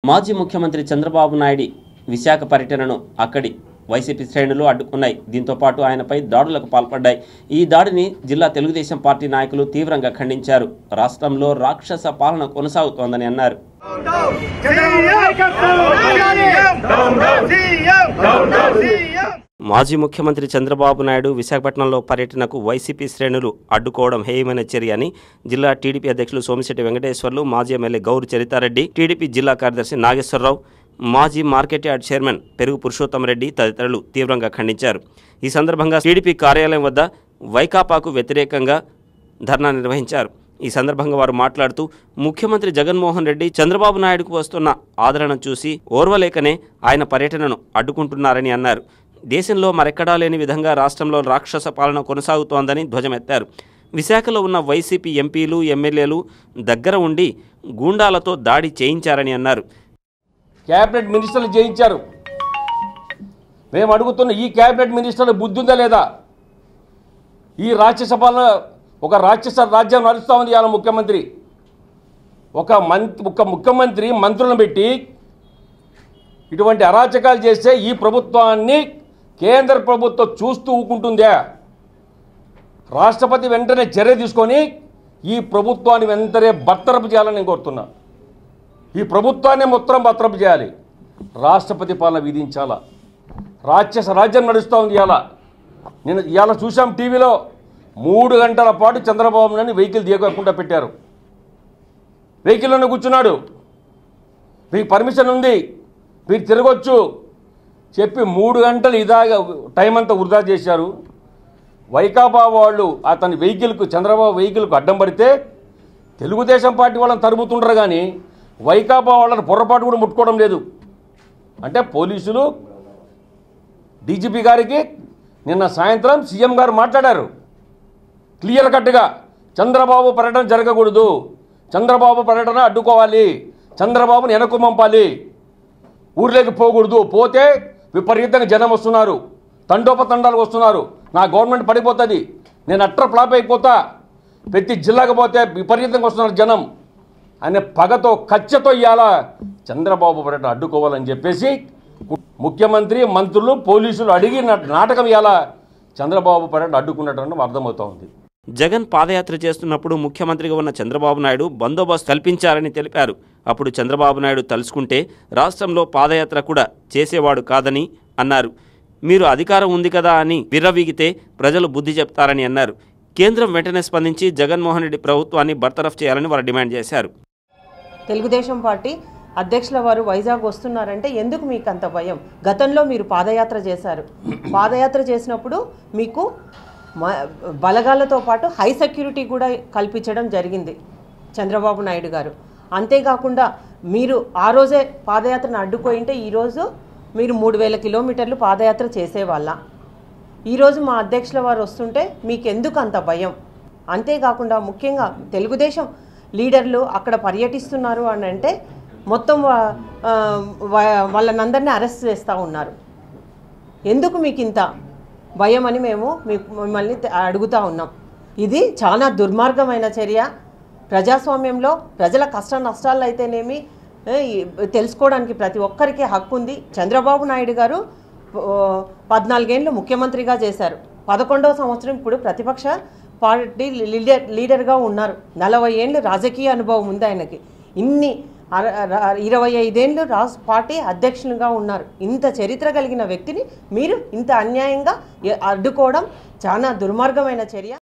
మాజీ ముఖ్యమంత్రి చంద్రబాబు నాయుడు విశాఖ పర్యటనను అక్కడి వైసీపీ శ్రేణులు అడ్డుకున్నాయి దీంతో పాటు ఆయనపై దాడులకు పాల్పడ్డాయి ఈ దాడిని జిల్లా తెలుగుదేశం పార్టీ నాయకులు తీవ్రంగా ఖండించారు రాష్ట్రంలో రాక్షస పాలన కొనసాగుతోందని అన్నారు మాజీ ముఖ్యమంత్రి చంద్రబాబు నాయుడు విశాఖపట్నంలో పర్యటనకు వైసీపీ శ్రేణులు అడ్డుకోవడం హేయమైన చర్య అని జిల్లా టీడీపీ అధ్యక్షులు సోమిశెట్టి వెంకటేశ్వర్లు మాజీ ఎమ్మెల్యే గౌరు చరితారెడ్డి టీడీపీ జిల్లా కార్యదర్శి నాగేశ్వరరావు మాజీ మార్కెట్ యార్డ్ చైర్మన్ పెరుగు పురుషోత్తం రెడ్డి తదితరులు తీవ్రంగా ఖండించారు ఈ సందర్భంగా టీడీపీ కార్యాలయం వద్ద వైకాపాకు వ్యతిరేకంగా ధర్నా నిర్వహించారు ఈ సందర్భంగా వారు మాట్లాడుతూ ముఖ్యమంత్రి జగన్మోహన్ రెడ్డి చంద్రబాబు నాయుడుకు వస్తున్న ఆదరణ చూసి ఓర్వలేకనే ఆయన పర్యటనను అడ్డుకుంటున్నారని అన్నారు దేశంలో మరెక్కడా లేని విధంగా రాష్ట్రంలో రాక్షస పాలన కొనసాగుతోందని ధ్వజమెత్తారు విశాఖలో ఉన్న వైసీపీ ఎంపీలు ఎమ్మెల్యేలు దగ్గర ఉండి గూండాలతో దాడి చేయించారని అన్నారు క్యాబినెట్ మినిస్టర్లు చేయించారు మేము అడుగుతున్న ఈ క్యాబినెట్ మినిస్టర్లు బుద్ధి ఉందా లేదా ఈ రాక్షస పాలన ఒక రాక్షస రాజ్యం నడుస్తూ ఉంది ఇవాళ ముఖ్యమంత్రి ఒక మంత్ ఒక ముఖ్యమంత్రి మంత్రులను పెట్టి ఇటువంటి అరాచకాలు చేస్తే ఈ ప్రభుత్వాన్ని కేంద్ర ప్రభుత్వం చూస్తూ ఊకుంటుందా రాష్ట్రపతి వెంటనే చర్య తీసుకొని ఈ ప్రభుత్వాన్ని వెంటనే బర్తరపు చేయాలని నేను కోరుతున్నా ఈ ప్రభుత్వాన్ని మొత్తం భద్రపు చేయాలి రాష్ట్రపతి పాలన విధించాలా రాక్షస రాజ్యం నడుస్తూ ఉంది ఇవాళ నేను ఇవాళ చూసాం టీవీలో మూడు గంటల పాటు చంద్రబాబు నాయుడు వెహికల్ దిగకుండా పెట్టారు వెహికల్లోనే కూర్చున్నాడు మీకు పర్మిషన్ ఉంది మీరు తిరగొచ్చు చెప్పి మూడు గంటలు ఇదాగా టైం అంతా వృధా చేశారు వైకాపా వాళ్ళు అతని వెహికల్కు చంద్రబాబు వెహికల్కు అడ్డం పడితే తెలుగుదేశం పార్టీ వాళ్ళని తరుముతుంటారు కానీ వైకాపా వాళ్ళని పొరపాటు కూడా ముట్టుకోవడం లేదు అంటే పోలీసులు డీజీపీ గారికి నిన్న సాయంత్రం సీఎం గారు మాట్లాడారు క్లియర్ కట్గా చంద్రబాబు పర్యటన జరగకూడదు చంద్రబాబు పర్యటన అడ్డుకోవాలి చంద్రబాబుని వెనక్కు పంపాలి ఊర్లోకి పోకూడదు పోతే విపరీతంగా జనం వస్తున్నారు తండోపతండాలు వస్తున్నారు నా గవర్నమెంట్ పడిపోతుంది నేను అట్ర ఫ్లాప్ అయిపోతా ప్రతి జిల్లాకు పోతే విపరీతంగా వస్తున్నారు జనం అనే పగతో కచ్చతో ఇవాళ చంద్రబాబు పర్యటన అడ్డుకోవాలని చెప్పేసి ముఖ్యమంత్రి మంత్రులు పోలీసులు అడిగి నా- నాటకం ఇవాళ చంద్రబాబు పర్యటన అడ్డుకున్నట్టు అర్థమవుతా ఉంది జగన్ పాదయాత్ర చేస్తున్నప్పుడు ముఖ్యమంత్రిగా ఉన్న చంద్రబాబు నాయుడు బందోబస్తు కల్పించారని తెలిపారు అప్పుడు చంద్రబాబు నాయుడు తలుచుకుంటే రాష్ట్రంలో పాదయాత్ర కూడా చేసేవాడు కాదని అన్నారు మీరు అధికారం ఉంది కదా అని విర్రవీగితే ప్రజలు బుద్ధి చెప్తారని అన్నారు కేంద్రం వెంటనే స్పందించి జగన్మోహన్ రెడ్డి ప్రభుత్వాన్ని బర్తరఫ్ చేయాలని వారు డిమాండ్ చేశారు తెలుగుదేశం పార్టీ అధ్యక్షుల వారు వైజాగ్ వస్తున్నారంటే ఎందుకు మీకు అంత భయం గతంలో మీరు పాదయాత్ర చేశారు పాదయాత్ర చేసినప్పుడు మీకు మ- బలగాలతో పాటు హై సెక్యూరిటీ కూడా కల్పించడం జరిగింది చంద్రబాబు నాయుడు గారు అంతేకాకుండా మీరు ఆ రోజే పాదయాత్రను అడ్డుపోయింటే ఈరోజు మీరు మూడు వేల కిలోమీటర్లు పాదయాత్ర చేసేవాళ్ళ ఈరోజు మా అధ్యక్షుల వారు వస్తుంటే మీకు ఎందుకు అంత భయం అంతేకాకుండా ముఖ్యంగా తెలుగుదేశం లీడర్లు అక్కడ పర్యటిస్తున్నారు అని అంటే మొత్తం వా- ఆ, వా- వాళ్ళనందరినీ అరెస్ట్ చేస్తూ ఉన్నారు ఎందుకు మీకు ఇంత భయం అని మేము మీ- మిమ్మల్ని త- అడుగుతా ఉన్నాం ఇది చాలా దుర్మార్గమైన చర్య ప్రజాస్వామ్యంలో ప్రజల కష్ట నష్టాలు అయితేనేమి ఏ, ఈ- తెలుసుకోవడానికి ప్రతి ఒక్కరికి హక్కు ఉంది చంద్రబాబు నాయుడు గారు ఓ, పద్నాలుగేళ్ళు ముఖ్యమంత్రిగా చేశారు పదకొండవ సంవత్సరం ఇప్పుడు ప్రతిపక్ష పార్టీ లీడర్ లీడర్గా ఉన్నారు నలభై ఏళ్ళు రాజకీయ అనుభవం ఉంది ఆయనకి ఇన్ని అర- అర- ఇరవై ఐదేళ్ళు రాష్ట్ర పార్టీ అధ్యక్షులుగా ఉన్నారు ఇంత చరిత్ర కలిగిన వ్యక్తిని మీరు ఇంత అన్యాయంగా ఎ- అడ్డుకోవడం చాలా దుర్మార్గమైన చర్య